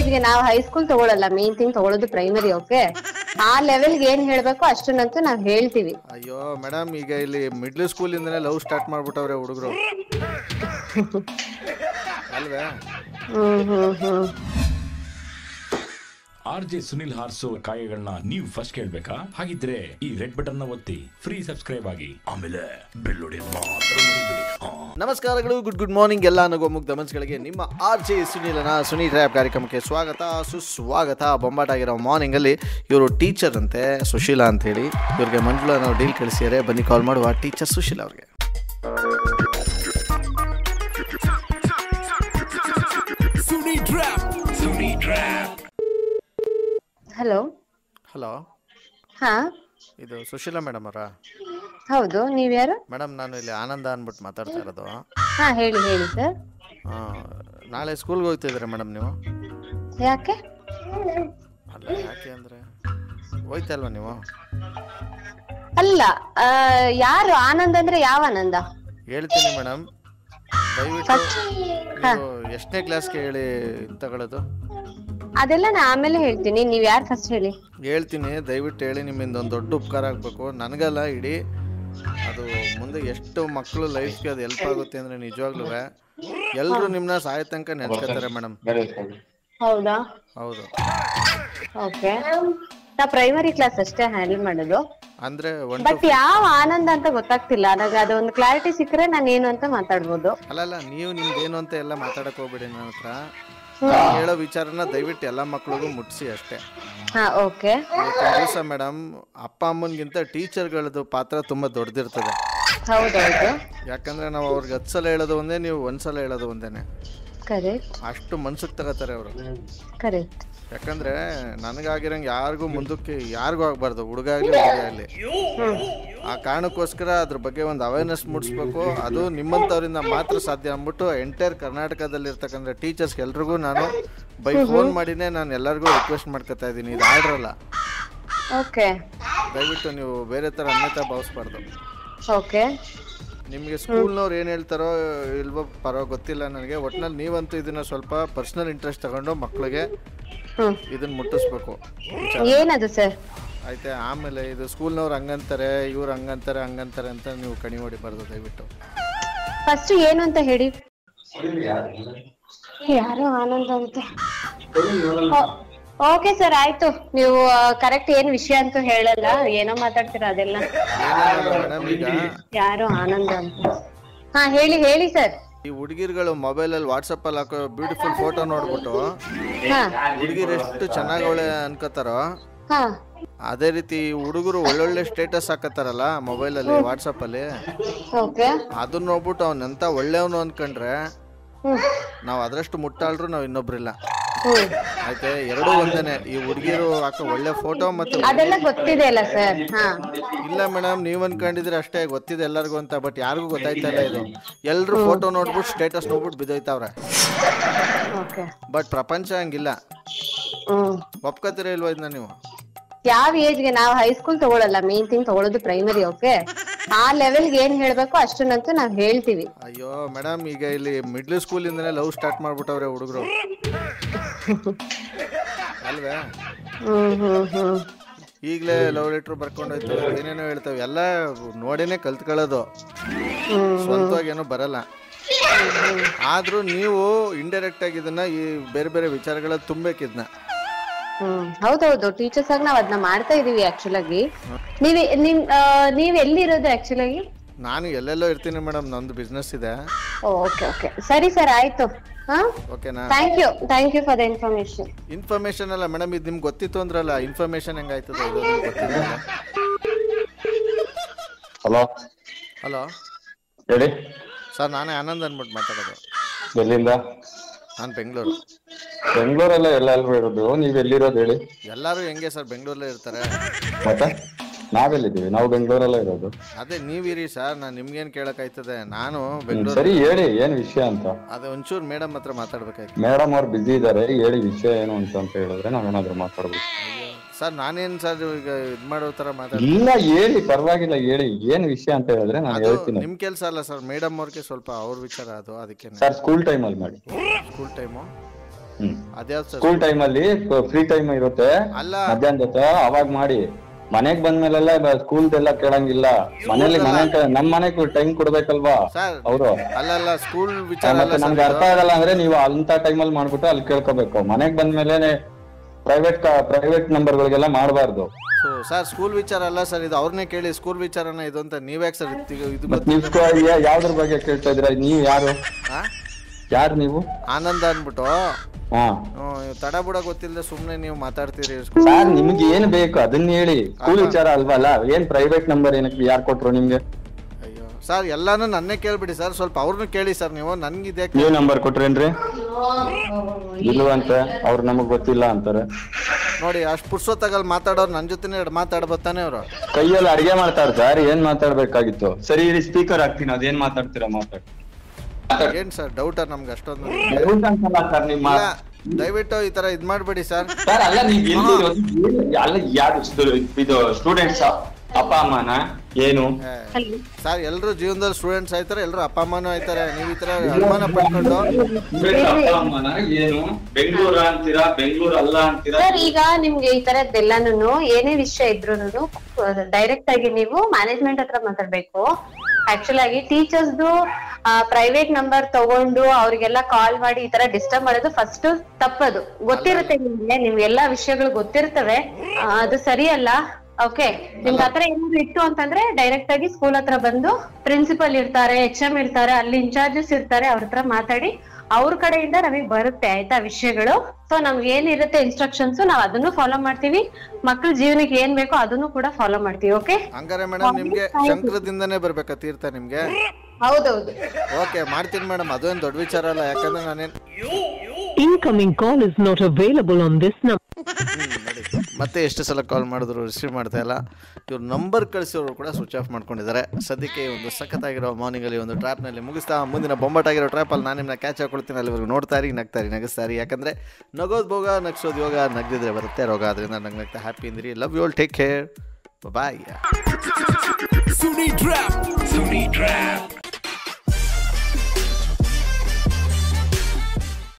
ಏಜ್ಗೆ ನಾವು ಹೈಸ್ಕೂಲ್ ತಗೊಳಲ್ಲ main thing ತಗೊಳ್ಳೋದು ಪ್ರೈಮರಿ ಓಕೆ ಆ ಲೆವೆಲ್ಗೆ ಏನ್ ಹೇಳ್ಬೇಕು ಅಷ್ಟನ್ನಂತೂ ನಾವ್ ಹೇಳ್ತೀವಿ ಅಯ್ಯೋ ಮೇಡಮ್ ಈಗ ಇಲ್ಲಿ ಮಿಡ್ಲ್ ಸ್ಕೂಲಿಂದನೇ ಲವ್ ಸ್ಟಾರ್ಟ್ ಮಾಡ್ಬಿಟ್ಟವ್ರೆ ಹುಡುಗರು ಅಲ್ವೇ hmm hmm hmm R J Sunil ಹಾರ್ಸೋ ಕಾಯಗಳನ್ನ ನೀವು ಫಸ್ಟ್ ಕೇಳ್ಬೇಕಾ ಹಾಗಿದ್ರೆ ಈ ರೆಡ್ ಬಟನ್ ನ ಒತ್ತಿ ಫ್ರೀ ಸಬ್ಸ್ಕ್ರೈಬ್ ಆಗಿ ಆಮೇಲೆ ಬೆಲ್ ಹೊಡೆಯೋದ್ ಮಾತ್ರ ಮರಿಬೇಡಿ. ಹಾ. ನಮಸ್ಕಾರಗಳು ಗುಡ್ ಗುಡ್ ಮಾರ್ನಿಂಗ್ ಎಲ್ಲ ನಗೋ ಮುಗ್ಧ ಮನ್ಸ್ಗಳಿಗೆ ನಿಮ್ಮ ಆರ್ ಜೆ ಸುನೀಲನ ಸುನಿ ಟ್ರ್ಯಾಪ್ ಕಾರ್ಯಕ್ರಮಕ್ಕೆ ಸ್ವಾಗತ ಸುಸ್ವಾಗತ ಬೊಂಬಾಟಾಗಿರೋ ಮಾರ್ನಿಂಗಲ್ಲಿ ಇವರು ಟೀಚರ್ ಅಂತೆ ಸುಶೀಲಾ ಅಂತೇಳಿ ಇವ್ರಿಗೆ ಮಂಜುಳಾ ನಾವು ಡೀಲ್ ಕಳಿಸಿದರೆ ಬನ್ನಿ ಕಾಲ್ ಮಾಡುವ ಟೀಚರ್ ಸುಶೀಲಾ ಅವ್ರಿಗೆ ಹಲೋ ಹಲೋ ಹಾ ಇದು ಸುಶೀಲಾ ಮೇಡಮ್ ಅವರಾ ಹೌದು ನೀವ್ ಯಾರು ಮೇಡಮ್ ನಾನು ಇಲ್ಲಿ ಆನಂದ ಅಂದ್ಬಿಟ್ಟು ಮಾತಾಡ್ತಾ ಇರೋದು ಹಾ ಹೇಳಿ ಹೇಳಿ ಸರ್ ಆ, ನಾಳೆ ಸ್ಕೂಲ್ಗೆ ಹೋಗ್ತಿದ್ದೀರಾ ಮೇಡಮ್ ನೀವು ಯಾಕೆ ಅಲ್ಲ ಯಾಕೆ ಅಂದರೆ ಹೋಯ್ತಲ್ವಾ ನೀವು ಅಲ್ಲ ಆ, ಯಾರು ಆನಂದ್ ಅಂದ್ರೆ ಯಾವ ಆನಂದ ಹೇಳ್ತೀನಿ ಮೇಡಮ್ ದಯವಿಟ್ಟು ನೀವು ಎಷ್ಟನೇ ಕ್ಲಾಸ್ಗೆ ಹೇಳಿ ತಗೊಳ್ಳೋದು ಅದೆಲ್ಲ ನಾ ಆಮೇಲೆ ಹೇಳ್ತೀನಿ ನೀವ್ ಯಾರು ಫಸ್ಟ್ ಹೇಳಿ ಹೇಳ್ತೀನಿ ದಯವಿಟ್ಟು ಹೇಳಿ ನಿಮ್ಮಿಂದ ಒಂದು ದೊಡ್ಡ ಉಪಕಾರ ಆಗಬೇಕು ನನಗಲ್ಲ ಇಡೀ ಅದು ಮುಂದೆ ಎಷ್ಟು ಮಕ್ಕಳು ಲೈಫ್ಗೆ ಅದು ಹೆಲ್ಪ್ ಆಗುತ್ತೆ ಅಂದರೆ ನಿಜವಾಗ್ಲೂ ಎಲ್ಲರೂ ನಿಮ್ಮನ್ನ ಸಾಯ ತನಕ ನೆನ್ಸ್ಕೊತಾರೆ ಮೇಡಮ್ ಹೌದಾ ಹೌದು ಓಕೆ ನಾ ಪ್ರೈಮರಿ ಕ್ಲಾಸ್ ಅಷ್ಟೇ ಹ್ಯಾಂಡಲ್ ಮಾಡೋದು ಅಂದರೆ ಒಂದು ಬಟ್ ಯಾವ ಆನಂದ ಅಂತ ಗೊತ್ತಾಗ್ತಿಲ್ಲ ನನಗೆ ಅದೊಂದು ಕ್ಲಾರಿಟಿ ಸಿಕ್ಕರೆ ನಾನು ಏನು ಅಂತ ಮಾತಾಡ್ಬೋದು ಅಲ್ಲಲ್ಲ ನೀವು ನಿಮ್ದೇನು ಅಂತ ಎಲ್ಲ ಮಾತಾಡಕ್ ಹೋಗ್ಬೇಡಿ ನನ್ನ ಹತ್ರ ನಾನ್ ಹೇಳೋ ವಿಚಾರನ ದಯವಿಟ್ಟು ಎಲ್ಲ ಮಕ್ಳಿಗೂ ಮುಟ್ಸಿ ಅಷ್ಟೇ ಹಾ ಓಕೆ ಇವತ್ತಿನ ದಿವಸ ಮೇಡಮ್ ಅಪ್ಪ ಅಮ್ಮನಿಗಿಂತ ಟೀಚರ್ಗಳದ್ದು ಪಾತ್ರ ತುಂಬ ದೊಡ್ಡದಿರ್ತದೆ ಹೌದೌದು ಯಾಕಂದ್ರೆ ನಾವು ಅವ್ರಿಗೆ ಹತ್ತು ಸಲ ಹೇಳೋದು ಒಂದೇ ನೀವು ಒಂದ್ಸಲ ಹೇಳೋದು ಒಂದೇನೆ ಕರೆಕ್ಟ್ ಅಷ್ಟು ಮನ್ಸಿಗೆ ತಗೋತಾರೆ ಅವರು ಕರೆಕ್ಟ್ ಯಾಕಂದ್ರೆ ನನಗಾಗಿರಂಗೆ ಯಾರಿಗೂ ಮುಂದಕ್ಕೆ ಯಾರಿಗೂ ಆಗ್ಬಾರ್ದು ಹುಡುಗ ಆಗಲಿ ಹುಡುಗ ಆಗಲಿ ಆ ಕಾರಣಕ್ಕೋಸ್ಕರ ಅದ್ರ ಬಗ್ಗೆ ಒಂದು ಅವೇರ್ನೆಸ್ ಮೂಡಿಸ್ಬೇಕು ಅದು ನಿಮ್ಮಂಥವ್ರಿಂದ ಮಾತ್ರ ಸಾಧ್ಯ ಅಂದ್ಬಿಟ್ಟು ಎಂಟೈರ್ ಕರ್ನಾಟಕದಲ್ಲಿರ್ತಕ್ಕಂಥ ಟೀಚರ್ಸ್ ಎಲ್ರಿಗೂ ನಾನು ಬೈ ಫೋನ್ ಮಾಡಿನೇ ನಾನು ಎಲ್ಲರಿಗೂ ರಿಕ್ವೆಸ್ಟ್ ಮಾಡ್ಕೊತಾ ಇದ್ದೀನಿ ಇದು ಆರ್ಡ್ರಲ್ಲ ಓಕೆ ದಯವಿಟ್ಟು ನೀವು ಬೇರೆ ಥರ ಅನ್ಯತಾ ಭಾವಿಸ್ಬಾರ್ದು ಓಕೆ ನಿಮಗೆ ಸ್ಕೂಲ್ನವ್ರು ಏನು ಹೇಳ್ತಾರೋ ಇಲ್ವೋ ಪರೋ ಗೊತ್ತಿಲ್ಲ ನನಗೆ ಒಟ್ನಲ್ಲಿ ನೀವಂತೂ ಇದನ್ನ ಸ್ವಲ್ಪ ಪರ್ಸ್ನಲ್ ಇಂಟ್ರೆಸ್ಟ್ ತಗೊಂಡು ಮಕ್ಕಳಿಗೆ ಹ್ಮ್ ಇದನ್ನ ಮುಟ್ಟಿಸ್ಬೇಕು ಏನದು ಸರ್ ಆಯ್ತಾ ಆಮೇಲೆ ಇದು ಸ್ಕೂಲ್ನವ್ರು ಹಂಗಂತಾರೆ ಇವ್ರು ಹಂಗಂತಾರೆ ಹಂಗಂತಾರೆ ಅಂತ ನೀವು ಕಣಿ ಹೊಡಿಬಾರ್ದು ದಯವಿಟ್ಟು ಫಸ್ಟ್ ಏನು ಅಂತ ಹೇಳಿ ಯಾರು ಆನಂದ ಅಂತ ಓಕೆ ಸರ್ ಆಯ್ತು ನೀವು ಕರೆಕ್ಟ್ ಏನ್ ವಿಷಯ ಅಂತ ಹೇಳಲ್ಲ ಏನೋ ಮಾತಾಡ್ತೀರಾ ಅದೆಲ್ಲ ಮೇಡಮ್ ಈಗ ಯಾರು ಆನಂದ ಅಂತ ಹಾ ಹೇಳಿ ಹೇಳಿ ಸರ್ ಈ ಹುಡುಗಿರುಗಳು ಮೊಬೈಲಲ್ಲಿ ವಾಟ್ಸಪ್ಪಲ್ಲಿ ಹಾಕೋ ಬ್ಯೂಟಿಫುಲ್ ಫೋಟೋ ನೋಡ್ಬಿಟ್ಟು ಹಾ ಹುಡುಗಿರು ಎಷ್ಟು ಚೆನ್ನಾಗವಳೆ ಅನ್ಕೋತಾರೋ ಹಾ ಅದೇ ರೀತಿ ಹುಡುಗರು ಒಳ್ಳೊಳ್ಳೆ ಸ್ಟೇಟಸ್ ಹಾಕತ್ತಾರಲ್ಲ ಮೊಬೈಲಲ್ಲಿ ವಾಟ್ಸಪ್ಪಲ್ಲಿ ಓಕೆ ಅದನ್ನ ನೋಡ್ಬಿಟ್ಟು ಅವನಂತ ಒಳ್ಳೆಯವನು ಅನ್ಕೊಂಡ್ರೆ ಹ್ಮ್ ನಾವು ಅದರಷ್ಟು ಮುಟ್ಟಾಳ್ರು ನಾವು ಇನ್ನೊಬ್ರಿಲ್ಲ ಹ್ಮ್ ಆಯ್ತಾ ಎರಡೂ ಒಂದೇನೆ ಈ ಹುಡುಗಿರು ಹಾಕೋ ಒಳ್ಳೆ ಫೋಟೋ ಮತ್ತು ಅದೆಲ್ಲ ಗೊತ್ತಿದೆ ಅಲ್ಲ ಸರ್ ಹಾ ಇಲ್ಲ ಮೇಡಮ್ ನೀವ್ ಅನ್ಕೊಂಡಿದ್ರೆ ಅಷ್ಟೇ ಗೊತ್ತಿದೆ ಎಲ್ಲರಿಗೂ ಅಂತ ಬಟ್ ಯಾರಿಗೂ ಗೊತ್ತಾಯ್ತಾ ಇಲ್ಲ ಇದು ಎಲ್ರು ಫೋಟೋ ನೋಡ್ಬಿಟ್ಟು ಸ್ಟೇಟಸ್ ನೋಡ್ಬಿಟ್ಟು ಬಿದ್ದೋಯ್ತಾವ್ರೆ ಓಕೆ ಬಟ್ ಪ್ರಪಂಚ ಹಂಗಿಲ್ಲ ಹ್ಮ್ ಒಪ್ಕೋತೀರ ಇಲ್ವಾ ಇದನ್ನ ನೀವು ಯಾವ ಏಜ್ಗೆ ನಾವು ಹೈಸ್ಕೂಲ್ ತಗೊಳಲ್ಲ ಮೇನ್ ಥಿಂಗ್ ತಗೊಳ್ಳೋದು ಪ್ರೈಮರಿ ಓಕೆ ಆ ಲೆವೆಲ್ಗೆ ಏನ್ ಹೇಳ್ಬೇಕು ಅಷ್ಟನ್ನಂತೂ ನಾವ್ ಹೇಳ್ತೀವಿ ಅಯ್ಯೋ ಮೇಡಮ್ ಈಗ ಇಲ್ಲಿ ಮಿಡ್ಲ್ ಸ್ಕೂಲಿಂದನೇ ಲವ್ ಸ್ಟಾರ್ಟ್ ಮಾಡ್ಬಿಟ್ಟವ್ರೆ ಹುಡುಗರು ಅಲ್ವೇ ಹ್ಮ್ ಹ್ಮ್ ಹ್ಮ್ ಈಗಲೇ ಲವ್ ಲೆಟ್ರ್ ಬರ್ಕೊಂಡು ಹೋಯ್ತವೆ ಏನೇನೋ ಹೇಳ್ತವೆ ಎಲ್ಲ ನೋಡಿನೇ ಕಲ್ತ್ಕೊಳ್ಳೋದು ಹ್ಮ್ ಸ್ವಂತವಾಗಿ ಏನೂ ಬರಲ್ಲ ಆದ್ರೂ ನೀವು ಇಂಡೈರೆಕ್ಟ್ ಆಗಿ ಇದನ್ನ ಈ ಬೇರೆ ಬೇರೆ ವಿಚಾರಗಳಲ್ಲಿ ತುಂಬಬೇಕಿದ್ನ ಹ್ಮ್ ಹೌದೌದು ಟೀಚರ್ಸ್ ಆಗಿ ನಾವ್ ಅದನ್ನ ಮಾಡ್ತಾ ಇದೀವಿ ಆಕ್ಚುಲ್ ಆಗಿ ನೀವ್ ನಿಮ್ ಆ, ನೀವ್ ಎಲ್ಲಿರೋದು ಆಕ್ಚುಲ್ ಆಗಿ ನಾನು ಎಲ್ಲೆಲ್ಲೋ ಇರ್ತೀನಿ ಮೇಡಮ್ ನಂದು ಬಿಸ್ನೆಸ್ ಇದೆ ಓಕೆ ಓಕೆ ಸರಿ ಸರ್ ಆಯ್ತು ಹಾ ಓಕೆನಾ thank you thank you for the information information ಅಲ್ಲ ಮೇಡಮ್ ಇದು ನಿಮ್ಗೆ ಗೊತ್ತಿತ್ತು ಅಂದ್ರಲ್ಲ ಇನ್ಫಾರ್ಮೇಶನ್ ಹೆಂಗಾಯ್ತದೆ ಇದು ನಿಮ್ಗೆ ಗೊತ್ತಿಲ್ಲ ಹಲೋ ಹಲೋ ಹೇಳಿ ಸರ್ ನಾನೇ ಆನಂದ್ ಅಂದ್ಬಿಟ್ಟು ಮಾತಾಡೋದು ಎಲ್ಲಿಂದ ನಾನು ಬೆಂಗಳೂರು ಬೆಂಗಳೂರಲ್ಲ ಎಲ್ಲ ಎಲ್ರು ಇರೋದು ನೀವ್ ಎಲ್ಲಿರೋದು ಹೇಳಿ ಎಲ್ಲರೂ ಹೆಂಗೆ ಸರ್ ಬೆಂಗಳೂರಲ್ಲೇ ಇರ್ತಾರೆ ಮತ್ತೆ ನಾವೆಲ್ಲಿದ್ದೀವಿ ನಾವು ಬೆಂಗಳೂರಲ್ಲ ಇರೋದು ಅದೇ ನೀವಿರಿ ಸರ್ ನಾನು ನಿಮ್ಗೇನು ಕೇಳೋಕ್ಕಾಯ್ತದೆ ನಾನು ಹ್ಮ್, ಬೆಂಗಳೂರು ಸರಿ ಹೇಳಿ ಏನ್ ವಿಷಯ ಅಂತ ಅದೇ ಒಂಚೂರು ಮೇಡಮ್ ಹತ್ರ ಮಾತಾಡ್ಬೇಕಾಯ್ತು ಮೇಡಮ್ ಅವ್ರು ಬಿಸಿ ಇದಾರೆ ಹೇಳಿ ವಿಷಯ ಏನು ಅಂತ ಅಂತ ಹೇಳಿದ್ರೆ ನಾವೇನಾದ್ರೂ ಮಾತಾಡ್ಬೇಕು ಸರ್ ನಾನೇನು ಸರ್ ಈಗ ಇದು ಮಾಡೋ ಥರ ಮಾತಾಡ ಇಲ್ಲ ಹೇಳಿ ಪರವಾಗಿಲ್ಲ ಹೇಳಿ ಏನ್ ವಿಷಯ ಅಂತ ಹೇಳಿದ್ರೆ ನಾನು ಅದು ಹೇಳ್ತೀನಿ ನಿಮ್ಮ ಕೆಲಸ ಅಲ್ಲ ಸರ್ ಮೇಡಮ್ ಅವ್ರಿಗೆ ಸ್ವಲ್ಪ ಅವ್ರ ವಿಚಾರ ಅದು ಅದಕ್ಕೆ ಸರ್ ಸ್ಕೂಲ್ ಟೈಮ್ ಅಲ್ಲಿ ಮಾಡಿ ಸ್ಕೂಲ್ ಟೈಮು ಹ್ಮ್ ಅದ್ಯಾವ್ದು ಸರ್ ಸ್ಕೂಲ್ ಟೈಮ್ ಅಲ್ಲಿ ಫ್ರೀ ಟೈಮ್ ಇರುತ್ತೆ ಅಲ್ಲ ಮಧ್ಯಾಹ್ನದ ಹೊತ್ತು ಅವಾಗ ಮಾಡಿ ಮನೆಗ್ ಬಂದ್ಮೇಲೆಲ್ಲ ಸ್ಕೂಲ್ದೆಲ್ಲ ಕೇಳಂಗಿಲ್ಲ ಮನೇಲಿ ಮನೆ ನಮ್ ಮನೆಗ್ ಟೈಮ್ ಕೊಡ್ಬೇಕಲ್ವಾ ಸರ್ ಅವರು ಅಲ್ಲ ಅಲ್ಲ ಸ್ಕೂಲ್ ವಿಚಾರ ಮತ್ತೆ ಅಲ್ಲ ನಮ್ಗೆ ಸರ್ ಅರ್ಥ ಆಗಲ್ಲ ಅಂದ್ರೆ ನೀವು ಅಂತ ಟೈಮಲ್ಲಿ ಮಾಡ್ಬಿಟ್ಟು ಅಲ್ಲಿ ಕೇಳ್ಕೊಬೇಕು ಮನೆಗ್ ಬಂದ್ಮೇಲೆ ಪ್ರೈವೇಟ್ ಪ್ರೈವೇಟ್ ನಂಬರ್ಗಳಿಗೆಲ್ಲ ಮಾಡಬಾರ್ದು ಸರ್ ಸ್ಕೂಲ್ ವಿಚಾರ ಅಲ್ಲ ಸರ್ ಇದು ಅವ್ರನ್ನೇ ಕೇಳಿ ಸ್ಕೂಲ್ ವಿಚಾರನ ಇದು ಅಂತ ನೀವ್ಯಾಕೆ ಸರ್ ಇದು ಮತ್ ನೀವ್ ಸ್ಕೂ- ಯಾ- ಯಾವ್ದ್ರ ಬಗ್ಗೆ ಕೇಳ್ತಾ ಇದ್ರ ನೀವ್ ಯಾರು ಹಾ ಯಾರು ನೀವು ಆನಂದ ಅಂದ್ಬಿಟ್ಟು ಹಾ ಹ್ಮ್, ಇವ್ ತಡ ಬುಡ ಗೊತ್ತಿಲ್ಲದೆ ಸುಮ್ನೆ ನೀವು ಮಾತಾಡ್ತೀರಿ ಸರ್ ನಿಮ್ಗೆ ಏನ್ ಬೇಕು ಅದನ್ನ ಹೇಳಿ ಸ್ಕೂಲ್ ವಿಚಾರ ಅಲ್ವಲ್ಲ ಏನ್ ಪ್ರೈವೇಟ್ ನಂಬರ್ ಏನಕ್ಕೆ ಯಾರು ಕೊಟ್ರು ನಿಮ್ಗೆ ಅಯ್ಯೋ ಸರ್ ಎಲ್ಲಾನು ನನ್ನೇ ಕೇಳ್ಬಿಡಿ ಸರ್ ಸ್ವಲ್ಪ ಅವ್ರನ್ನೂ ಕೇಳಿ ಸರ್ ನೀವು ನನ್ಗಿದೆ ನೀವ್ ನಂಬರ್ ಕೊಟ್ರೇನ್ರಿ ಇಲ್ವಂತೆ ಅವ್ರು ನಮಗ್ ಗೊತ್ತಿಲ್ಲ ಅಂತಾರೆ ನೋಡಿ ಅಷ್ಟು ಪುರ್ಸೊತ್ತಾಗಲ್ಲಿ ಮಾತಾಡೋರು ನನ್ನ ಜೊತೆನೇ ಎರಡು ಮಾತಾಡ್ಬತ್ತಾನೆ ಅವರು ಕೈಯಲ್ಲಿ ಅಡಿಗೆ ಮಾಡ್ತಾರ ಸರ್ ಏನ್ ಮಾತಾಡ್ಬೇಕಾಗಿತ್ತು ಸರಿ ಇರಿ ಸ್ಪೀಕರ್ ಹಾಕ್ತೀನಿ ಅದೇನ್ ಮಾತಾಡ್ತೀರಾ ಮಾತಾಡಿ ಏನ್ ಸರ್ ಡೌಟಾ ನಮ್ಗೆ ಅಷ್ಟೊಂದು ಸರ್ ನಿಮ್ಮ ಇಲ್ಲ ದಯವಿಟ್ಟು ಈ ತರ ಇದ್ ಮಾಡ್ಬೇಡಿ ಸರ್ ಸರ್ ಅಲ್ಲ ನೀವ್ ಎಲ್ಲಿ ಇರೋದು? ಏನು- ಅಲ್ಲ ಯಾರು ಸ್ಟು- ಇದು ಸ್ಟೂಡೆಂಟ್ಸ್ ಅಪ್ಪ ಅಮ್ಮನ ಏನು ಸರ್ ಎಲ್ಲರೂ ಜೀವನದಲ್ಲಿ ಸ್ಟೂಡೆಂಟ್ಸ್ ಆಯ್ತಾರೆ ಎಲ್ಲರೂ ಅಪ್ಪ ಅಮ್ಮನೂ ಆಯ್ತಾರೆ ನೀವು ಈ ತರ ಅನುಮಾನ ಪಡ್ಕೊಂಡು Students ಅಪ್ಪ ಅಮ್ಮನ ಏನು ಬೆಂಗಳೂರು ಅಂತೀರಾ ಬೆಂಗಳೂರು ಅಲ್ಲ ಅಂತೀರಾ ಸರ್ ಈಗ ನಿಮ್ಗೆ ಈ ತರದ್ದೆಲ್ಲಾನು ಏನೇ ವಿಷಯ ಇದ್ರು ಡೈರೆಕ್ಟ್ ಆಗಿ ನೀವು ಮ್ಯಾನೇಜ್ಮೆಂಟ್ ಹತ್ರ ಮಾತಾಡ್ಬೇಕು ಆಕ್ಚುಲ್ ಆಗಿ ಟೀಚರ್ಸ್ದು ಪ್ರೈವೇಟ್ ನಂಬರ್ ತಗೊಂಡು ಅವ್ರಿಗೆಲ್ಲ ಕಾಲ್ ಮಾಡಿ ಈ ತರ ಡಿಸ್ಟರ್ಬ್ ಮಾಡೋದು ಫಸ್ಟ್ ತಪ್ಪದು ಗೊತ್ತಿರುತ್ತೆ ನಿಮ್ಗೆ ನಿಮ್ಗೆಲ್ಲಾ ವಿಷಯಗಳು ಗೊತ್ತಿರ್ತವೆ ಆ, ಅದು ಸರಿಯಲ್ಲ ಓಕೆ ನಿಮ್ಗೆ ಆತರ ಏನಾದ್ರು ಇತ್ತು ಅಂತಂದ್ರೆ ಡೈರೆಕ್ಟ್ ಆಗಿ ಸ್ಕೂಲ್ ಹತ್ರ ಬಂದು ಪ್ರಿನ್ಸಿಪಲ್ ಇರ್ತಾರೆ ಎಚ್ ಎಂ ಇರ್ತಾರೆ ಅಲ್ಲಿ ಇನ್ಚಾರ್ಜಸ್ ಇರ್ತಾರೆ ಅವ್ರ ಹತ್ರ ಮಾತಾಡಿ ಅವ್ರ ಕಡೆಯಿಂದ ನಮಗೆ ಬರುತ್ತೆ ಆಯ್ತಾ ವಿಷಯಗಳು ಸೊ ನಮ್ಗೆ ಏನಿರುತ್ತೆ ಇನ್ಸ್ಟ್ರಕ್ಷನ್ಸ್ ನಾವ್ ಅದನ್ನು ಫಾಲೋ ಮಾಡ್ತೀವಿ ಮಕ್ಳ ಜೀವನಕ್ಕೆ ಏನ್ ಬೇಕೋ ಅದನ್ನು ಕೂಡ ಫಾಲೋ ಮಾಡ್ತೀವಿ ಓಕೆ ಹಂಗಾರೆ ಮೇಡಮ್ ನಿಮ್ಗೆ ಶಂಕರದಿಂದನೇ ಬರ್ಬೇಕಾ ತೀರ್ಥ ನಿಮ್ಗೆ ಹೌದೌದು ಓಕೆ ಮಾಡ್ತೀನಿ ಮೇಡಮ್ ಅದೇನು ದೊಡ್ಡ ವಿಚಾರ ಅಲ್ಲ ಯಾಕಂದ್ರೆ ನಾನೇನ್ Incoming call is not available on this number. ಹ್ಮ್, ನೋಡಿ ಮತ್ತೆ ಎಷ್ಟು ಸಲ ಕಾಲ್ ಮಾಡಿದ್ರು ರಿಸೀವ್ ಮಾಡ್ತಾ ಇಲ್ಲ ಇವ್ರು ನಂಬರ್ ಕಳಿಸಿರೋರು ಕೂಡ ಸ್ವಿಚ್ ಆಫ್ ಮಾಡ್ಕೊಂಡಿದ್ದಾರೆ ಸದ್ಯಕ್ಕೆ ಈ ಒಂದು ಸಖತ್ತಾಗಿರೋ ಮಾರ್ನಿಂಗಲ್ಲಿ ಒಂದು ಟ್ರ್ಯಾಪ್ನಲ್ಲಿ ಮುಗಿಸ್ತಾ ಮುಂದಿನ ಬೊಂಬಾಟಾಗಿರೋ ಟ್ರ್ಯಾಪಲ್ಲಿ ನಾನು ನಿಮ್ಮನ್ನ ಕ್ಯಾಚ್ ಹಾಕೊಳ್ತೀನಿ ಅಲ್ಲಿವರೆಗೂ ನೋಡ್ತಾ ಇರಿ ನಗ್ತಾ ಇರಿ ನಗಿಸ್ತಾ ಇರಿ ಯಾಕಂದರೆ ನಗೋದು ಭೋಗ ನಗ್ಸೋದು ಯೋಗ ನಗ್ದಿದ್ರೆ ಬರುತ್ತೆ ರೋಗ ಅದರಿಂದ ನಗ್ ನಗ್ತಾ ಹ್ಯಾಪಿ ಇಂದಿರಿ love you all take care bye Sunny Trap. Sunny Trap.